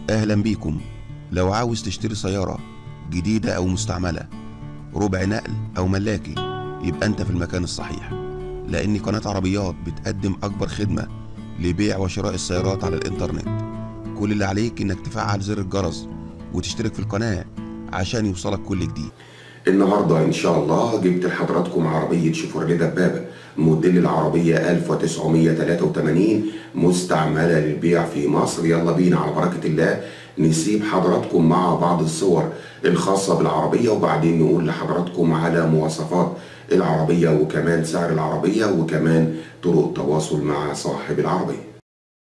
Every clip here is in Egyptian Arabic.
أهلا بيكم لو عاوز تشتري سيارة جديدة أو مستعملة ربع نقل أو ملاكي يبقى أنت في المكان الصحيح لأن قناة عربيات بتقدم أكبر خدمة لبيع وشراء السيارات على الإنترنت كل اللي عليك إنك تفعل زر الجرس وتشترك في القناة عشان يوصلك كل جديد النهارده ان شاء الله جبت لحضراتكم عربيه شيفروليه دبابه موديل العربيه 1983 مستعمله للبيع في مصر يلا بينا على بركه الله نسيب حضراتكم مع بعض الصور الخاصه بالعربيه وبعدين نقول لحضراتكم على مواصفات العربيه وكمان سعر العربيه وكمان طرق التواصل مع صاحب العربيه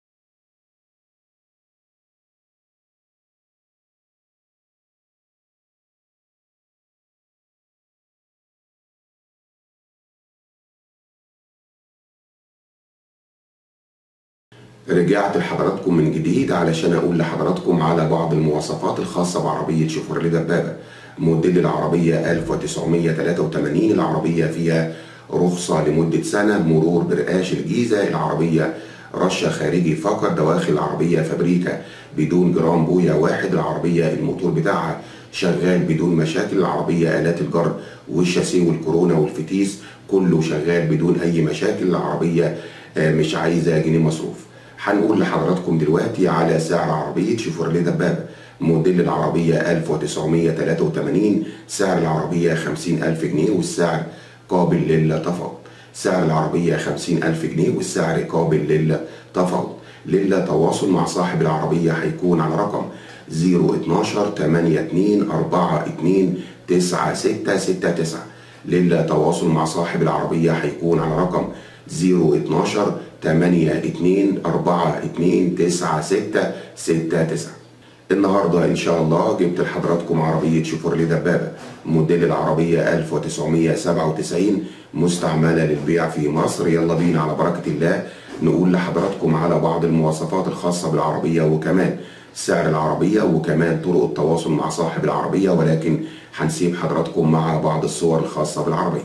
رجعت لحضراتكم من جديد علشان اقول لحضراتكم على بعض المواصفات الخاصة بعربية شيفروليه دبابة موديل العربية 1983 العربية فيها رخصة لمدة سنة مرور برقاش الجيزة العربية رشة خارجي فقط دواخل العربية فابريكا بدون جرام بويا واحد العربية الموتور بتاعها شغال بدون مشاكل العربية آلات الجر والشاسيه والكورونا والفتيس كله شغال بدون أي مشاكل العربية مش عايزة جنيه مصروف هنقول لحضراتكم دلوقتي على سعر عربية شيفروليه دبابة موديل العربية 1983 سعر العربية 50000 جنيه والسعر قابل للتفاوض سعر العربية 50000 جنيه والسعر قابل للتفاوض للتواصل مع صاحب العربية هيكون على رقم 012 82 42 9669 للتواصل مع صاحب العربية هيكون على رقم 012 8 2 4 2 9 6 6 9 النهارده ان شاء الله جبت لحضراتكم عربيه شيفروليه دبابه موديل العربيه 1997 مستعمله للبيع في مصر يلا بينا على بركه الله نقول لحضراتكم على بعض المواصفات الخاصه بالعربيه وكمان سعر العربيه وكمان طرق التواصل مع صاحب العربيه ولكن هنسيب حضراتكم مع بعض الصور الخاصه بالعربيه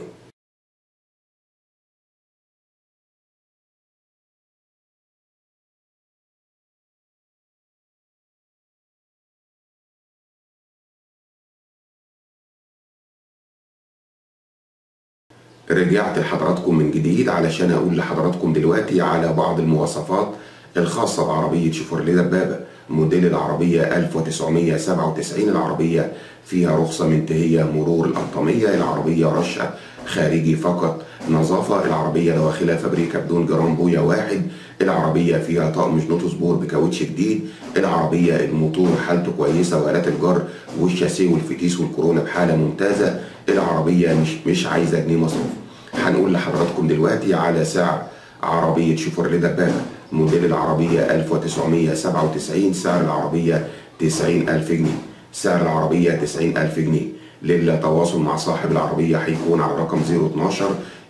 رجعت لحضراتكم من جديد علشان اقول لحضراتكم دلوقتي على بعض المواصفات الخاصة بعربية شيفروليه دبابة موديل العربية 1997 العربية فيها رخصة منتهية مرور الأنطمية العربية رشة خارجي فقط نظافة العربية دواخلها فابريكا بدون جرام بويا واحد العربية فيها طقم جنوط سبور بكاوتش جديد العربية الموتور حالته كويسة وآلات الجر والشاسيه والفتيس والكورونا بحالة ممتازة العربية مش مش عايزة جنيه مصروف هنقول لحضراتكم دلوقتي على سعر عربية شيفروليه دبابة موديل العربية 1997 سعر العربية 90000 جنيه سعر العربية 90000 جنيه للتواصل مع صاحب العربية هيكون على رقم 012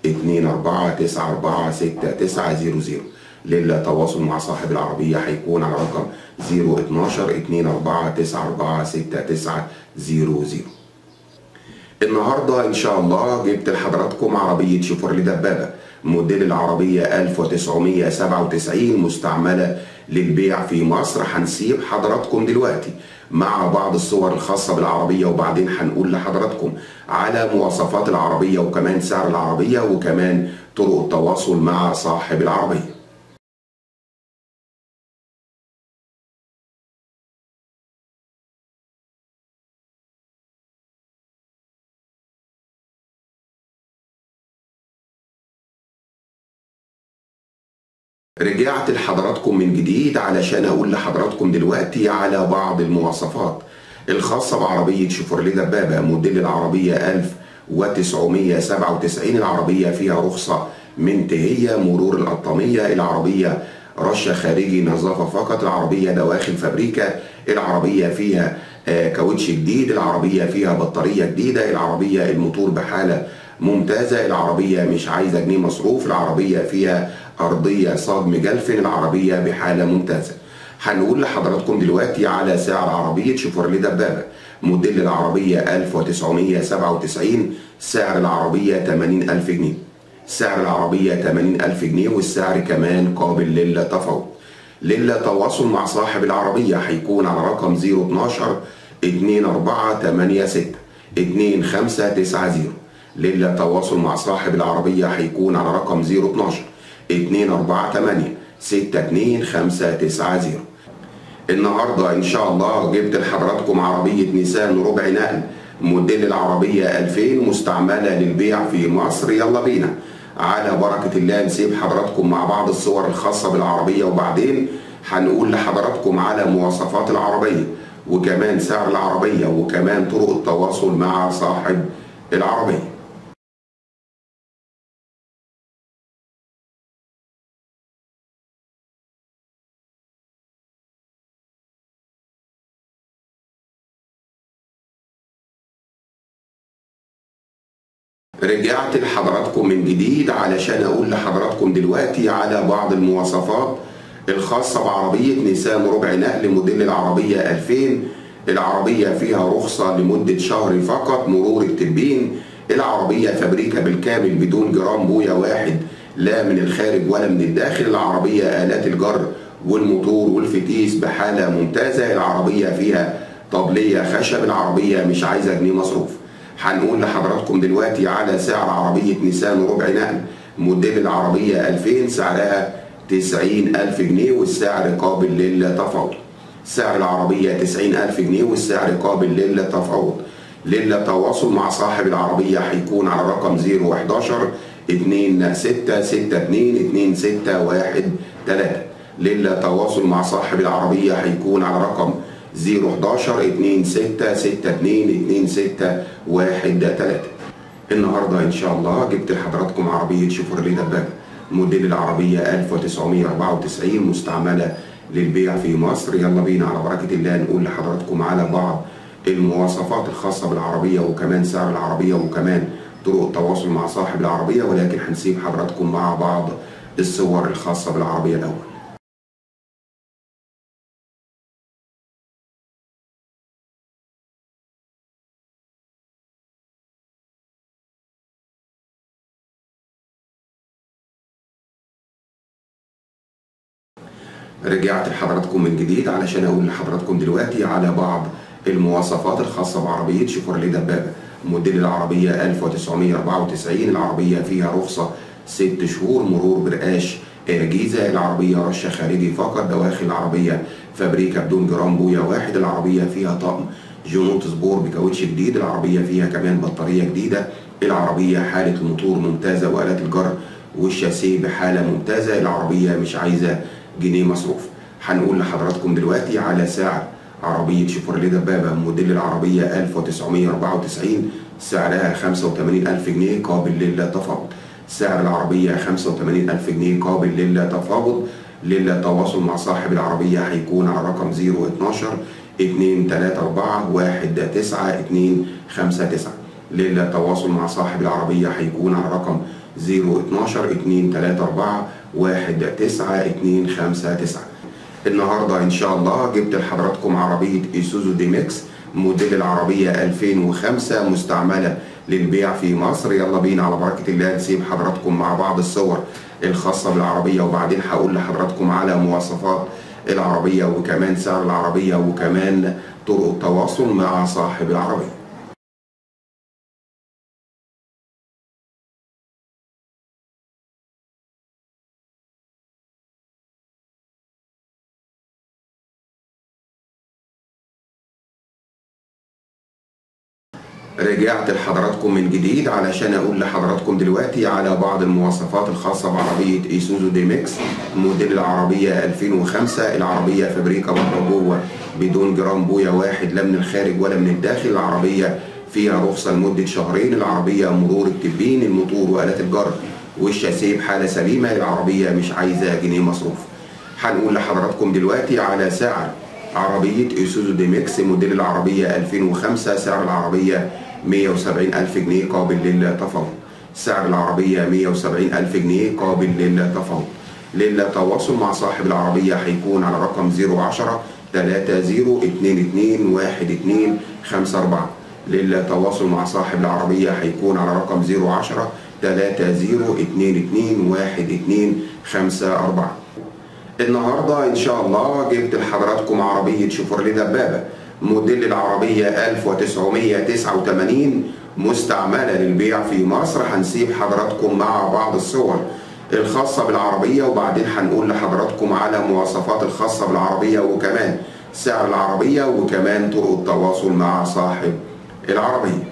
24 6900 للتواصل مع صاحب العربية هيكون على رقم 012 24 6900 النهارده ان شاء الله جبت لحضراتكم عربيه شيفروليه دبابه موديل العربيه 1997 مستعمله للبيع في مصر هنسيب حضراتكم دلوقتي مع بعض الصور الخاصه بالعربيه وبعدين هنقول لحضراتكم على مواصفات العربيه وكمان سعر العربيه وكمان طرق التواصل مع صاحب العربيه رجعت لحضراتكم من جديد علشان اقول لحضراتكم دلوقتي على بعض المواصفات الخاصة بعربية شيفروليه دبابة موديل العربية 1997 العربية فيها رخصة منتهية مرور القطامية العربية رشة خارجي نظافة فقط العربية دواخل فابريكا العربية فيها كاوتش جديد العربية فيها بطارية جديدة العربية الموتور بحالة ممتازة العربية مش عايزة جنيه مصروف العربية فيها أرضية صاج مجلفن العربية بحالة ممتازة هنقول لحضراتكم دلوقتي على سعر عربية شيفروليه دبابة موديل العربية 1997 سعر العربية 80000 جنيه سعر العربية 80000 جنيه والسعر كمان قابل للتفاوض للتواصل مع صاحب العربية هيكون على رقم 012 2486 2590 للتواصل مع صاحب العربية هيكون على رقم 012 248 62590 النهاردة إن شاء الله جبت لحضراتكم عربية نيسان ربع نقل موديل العربية 2000 مستعملة للبيع في مصر يلا بينا على بركة الله نسيب حضراتكم مع بعض الصور الخاصة بالعربية وبعدين هنقول لحضراتكم على مواصفات العربية وكمان سعر العربية وكمان طرق التواصل مع صاحب العربية رجعت لحضراتكم من جديد علشان اقول لحضراتكم دلوقتي على بعض المواصفات الخاصة بعربية نيسان ربع نقل موديل العربية 2000 العربية فيها رخصة لمدة شهر فقط مرور التبين العربية فابريكا بالكامل بدون جرام بويا واحد لا من الخارج ولا من الداخل العربية آلات الجر والموتور والفتيس بحالة ممتازة العربية فيها طبلية خشب العربية مش عايزة جنيه مصروف هنقول لحضراتكم دلوقتي على سعر عربية نيسان ربع نقل موديل العربية 2000 سعرها 90 ألف جنيه والسعر قابل للتفاوض سعر العربية 90 ألف جنيه والسعر قابل للتفاوض للتواصل مع صاحب العربية هيكون على رقم 011 2662 2613 للتواصل مع صاحب العربية هيكون على رقم 011 2662 2613 النهارده ان شاء الله جبت لحضراتكم عربيه شيفروليه دبابه موديل العربيه 1994 مستعمله للبيع في مصر يلا بينا على بركه الله نقول لحضراتكم على بعض المواصفات الخاصه بالعربيه وكمان سعر العربيه وكمان طرق التواصل مع صاحب العربيه ولكن هنسيب حضراتكم مع بعض الصور الخاصه بالعربيه الاول رجعت لحضراتكم من جديد علشان اقول لحضراتكم دلوقتي على بعض المواصفات الخاصه بعربيه شيفروليه دبابه موديل العربيه 1994 العربيه فيها رخصه ست شهور مرور برقاش جيزه العربيه رشه خارجي فقط دواخل العربيه فابريكا بدون جرام بويا واحد العربيه فيها طقم جنوط سبور بكاوتش جديد العربيه فيها كمان بطاريه جديده العربيه حاله الموتور ممتازه والات الجر والشاسيه بحاله ممتازه العربيه مش عايزه جنيه مصروف هنقول لحضراتكم دلوقتي على سعر عربية شيفروليه دبابة موديل العربية 1994 سعرها 85000 جنيه قابل للتفاوض سعر العربية 85000 جنيه قابل للتفاوض للتواصل مع صاحب العربية هيكون على رقم 012 234 19259 للتواصل مع صاحب العربية هيكون على رقم 012 234 19259 النهارده ان شاء الله جبت لحضراتكم عربيه ايسوزو دي ميكس موديل العربيه 2005 مستعمله للبيع في مصر يلا بينا على بركه الله نسيب حضراتكم مع بعض الصور الخاصه بالعربيه وبعدين هقول لحضراتكم على مواصفات العربيه وكمان سعر العربيه وكمان طرق التواصل مع صاحب العربيه رجعت لحضراتكم من جديد علشان اقول لحضراتكم دلوقتي على بعض المواصفات الخاصه بعربيه ايسوزو دي ميكس موديل العربيه 2005 العربيه فابريكا بره جوه بدون جرام بويا واحد لا من الخارج ولا من الداخل العربيه فيها رخصه لمده شهرين العربيه مرور التبين الموتور والات الجر والشاسيه بحاله سليمه العربيه مش عايزه جنيه مصروف هنقول لحضراتكم دلوقتي على سعر عربية إيسوزو دي ميكس موديل العربية 2005 سعر العربية 170 ألف جنيه قابل للتفاوض سعر العربية 170 ألف جنيه قابل للتفاوض للتواصل مع صاحب العربية هيكون على رقم 010 3022 1254 للتواصل مع صاحب العربية هيكون على رقم 010 3022 1254 النهاردة إن شاء الله جبت لحضراتكم عربية شيفروليه دبابة موديل العربية 1989 مستعملة للبيع في مصر هنسيب حضراتكم مع بعض الصور الخاصة بالعربية وبعدين هنقول لحضراتكم على مواصفات الخاصة بالعربية وكمان سعر العربية وكمان طرق التواصل مع صاحب العربية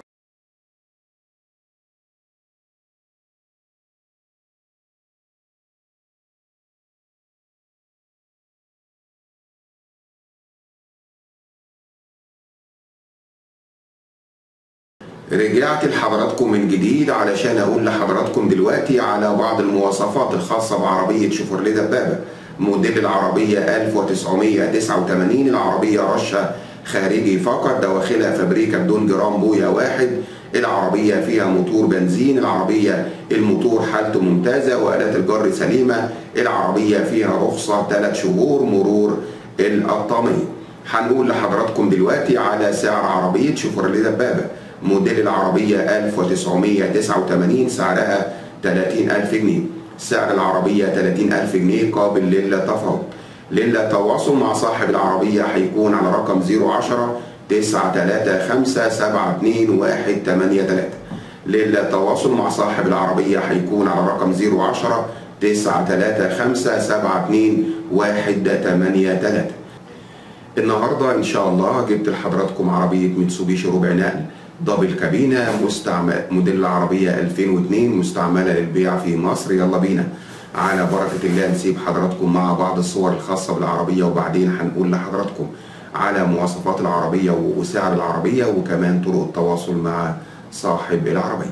رجعت لحضراتكم من جديد علشان اقول لحضراتكم دلوقتي على بعض المواصفات الخاصة بعربية شيفروليه دبابة موديل العربية 1989 العربية رشة خارجي فقط دواخلها فابريكا بدون جرام بويا واحد العربية فيها موتور بنزين العربية الموتور حالته ممتازة وآلات الجر سليمة العربية فيها رخصة 3 شهور مرور القطامية هنقول لحضراتكم دلوقتي على سعر عربية شيفروليه دبابة موديل العربية 1989 سعرها 30000 جنيه سعر العربية 30000 جنيه قابل للتفاوض للتواصل مع صاحب العربية هيكون على رقم 010 935 72183 للتواصل مع صاحب العربية هيكون على رقم 010 935 72183 النهارده ان شاء الله جبت لحضراتكم عربيه ميتسوبيشي ربع نقل دبل كابينه مستعمل موديل العربيه 2002 مستعمله للبيع في مصر يلا بينا على بركه الله نسيب حضراتكم مع بعض الصور الخاصه بالعربيه وبعدين هنقول لحضراتكم على مواصفات العربيه وسعر العربيه وكمان طرق التواصل مع صاحب العربيه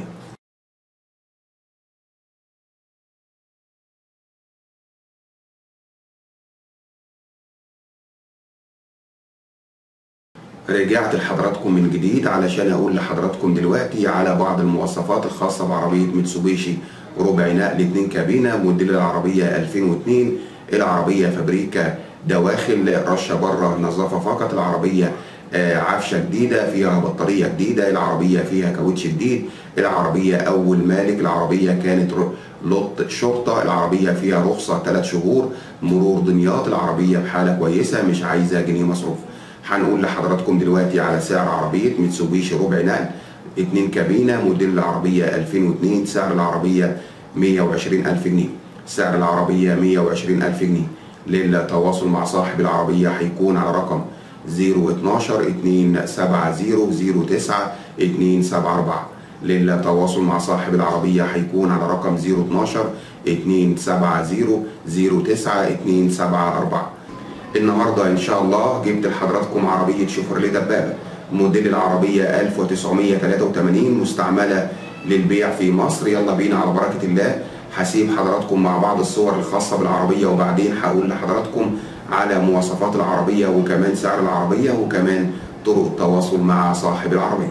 رجعت لحضراتكم من جديد علشان اقول لحضراتكم دلوقتي على بعض المواصفات الخاصه بعربيه ميتسوبيشي ربع نقل 2 كابينه موديل العربيه 2002 العربيه فابريكا دواخل رشه بره نظافه فقط العربيه عفشه جديده فيها بطاريه جديده العربيه فيها كاوتش جديد العربيه اول مالك العربيه كانت لوت شرطه العربيه فيها رخصه 3 شهور مرور دمياط العربيه بحاله كويسه مش عايزه جنيه مصروف هنقول لحضراتكم دلوقتي على سعر عربية ميتسوبيشي ربع نقل 2 كابينة موديل العربية 2002 سعر العربية 120 ألف جنيه سعر العربية 120 ألف جنيه للتواصل مع صاحب العربية هيكون على رقم 012 270 09 274 للتواصل مع صاحب العربية هيكون على رقم 012 270 09 274 النهارده ان شاء الله جبت لحضراتكم عربيه شيفروليه دبابه موديل العربيه 1983 مستعمله للبيع في مصر يلا بينا على بركه الله هسيب حضراتكم مع بعض الصور الخاصه بالعربيه وبعدين هقول لحضراتكم على مواصفات العربيه وكمان سعر العربيه وكمان طرق التواصل مع صاحب العربيه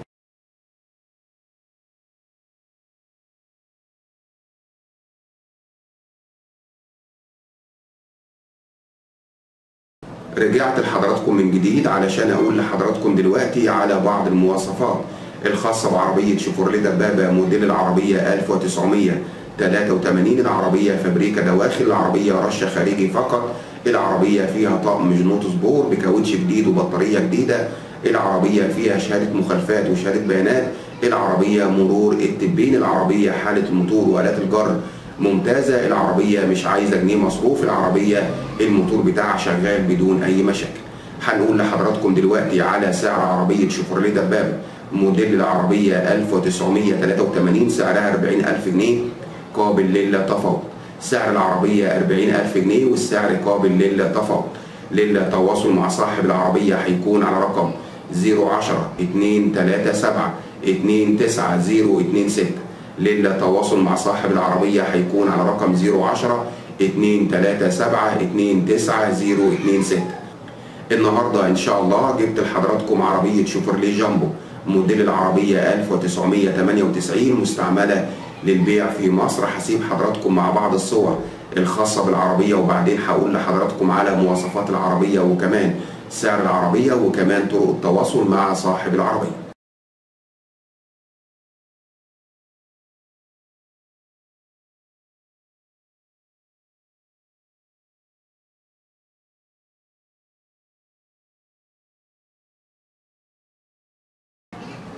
رجعت لحضراتكم من جديد علشان اقول لحضراتكم دلوقتي على بعض المواصفات الخاصه بعربيه شيفروليه دبابه موديل العربيه 1983 العربيه فابريكا دواخل العربيه رشه خارجي فقط العربيه فيها طقم جنوط سبور بكاوتش جديد وبطاريه جديده العربيه فيها شهاده مخالفات وشهاده بيانات العربيه مرور التبين العربيه حاله الموتور والات الجر ممتازة العربية مش عايزة جنيه مصروف العربية الموتور بتاعها شغال بدون أي مشاكل هنقول لحضراتكم دلوقتي على سعر عربية شيفروليه دبابة موديل العربية 1983 سعرها 40000 جنيه قابل للتفاوض سعر العربية 40000 جنيه والسعر قابل للتفاوض للتواصل مع صاحب العربية هيكون على رقم 010 237 29026 للتواصل مع صاحب العربية هيكون على رقم 010 237 29026 النهاردة إن شاء الله جبت لحضراتكم عربية شيفروليه جامبو موديل العربية 1998 مستعملة للبيع في مصر هسيب حضراتكم مع بعض الصور الخاصة بالعربية وبعدين هقول لحضراتكم على مواصفات العربية وكمان سعر العربية وكمان طرق التواصل مع صاحب العربية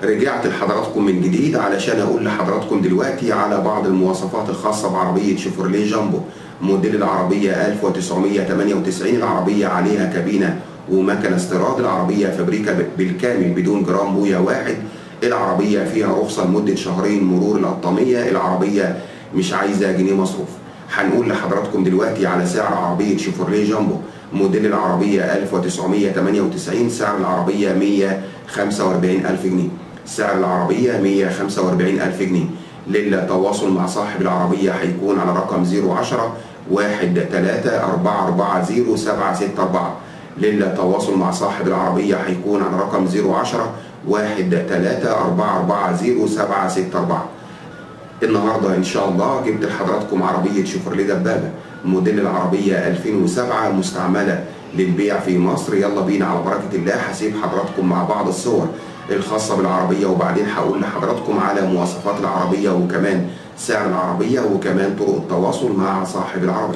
رجعت لحضراتكم من جديد علشان اقول لحضراتكم دلوقتي على بعض المواصفات الخاصة بعربية شيفروليه جامبو موديل العربية 1998 العربية عليها كابينة ومكنة استيراد العربية فابريكا بالكامل بدون جرام بويا واحد العربية فيها رخصة لمدة شهرين مرور القطامية العربية مش عايزة جنيه مصروف هنقول لحضراتكم دلوقتي على سعر عربية شيفروليه جامبو موديل العربية 1998 سعر العربية 145 ألف جنيه سعر العربية 145 ألف جنيه للتواصل مع صاحب العربية هيكون على رقم 010 1 3 4 4 0 7 6 4 للتواصل مع صاحب العربية هيكون على رقم 010 1 3 4 4 0 7 6 4 النهارده ان شاء الله جبت لحضراتكم عربيه شيفروليه دبابه موديل العربيه 2007 مستعمله للبيع في مصر يلا بينا على بركه الله هسيب حضراتكم مع بعض الصور الخاصه بالعربيه وبعدين هقول لحضراتكم على مواصفات العربيه وكمان سعر العربيه وكمان طرق التواصل مع صاحب العربيه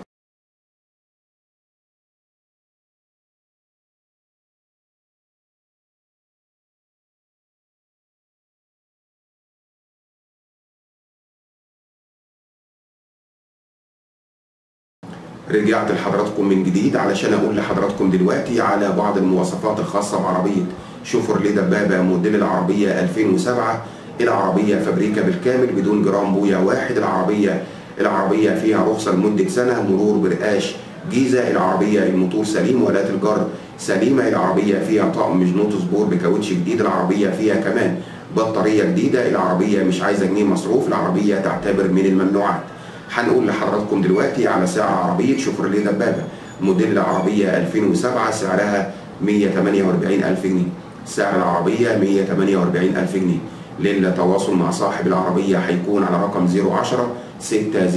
رجعت لحضراتكم من جديد علشان اقول لحضراتكم دلوقتي على بعض المواصفات الخاصه بعربيه شوفرليه دبابه موديل العربيه 2007 العربيه فابريكا بالكامل بدون جرام بويا واحد العربيه العربيه فيها رخصه لمده سنه مرور برقاش جيزه العربيه الموتور سليم ولات الجر سليمه العربيه فيها طقم مجنوط سبور بكاوتش جديد العربيه فيها كمان بطاريه جديده العربيه مش عايزه جنيه مصروف العربيه تعتبر من الممنوعات هنقول لحضراتكم دلوقتي على سعر عربية شوفرليه دبابة موديل العربية 2007 سعرها 148 ألف جنيه سعر العربية 148 ألف جنيه للتواصل مع صاحب العربية هيكون على رقم 010 600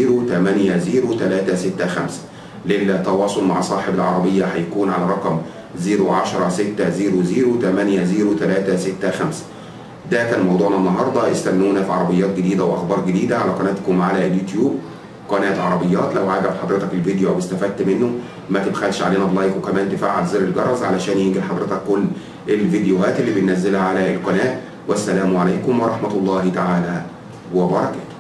80365 للتواصل مع صاحب العربية هيكون على رقم 010 600 80365 ده كان موضوعنا النهارده استنونا في عربيات جديده واخبار جديده على قناتكم على اليوتيوب قناه عربيات لو عجب حضرتك الفيديو او استفدت منه ما تبخلش علينا بلايك وكمان تفعل زر الجرس علشان يجي لحضرتك كل الفيديوهات اللي بننزلها على القناه والسلام عليكم ورحمه الله تعالى وبركاته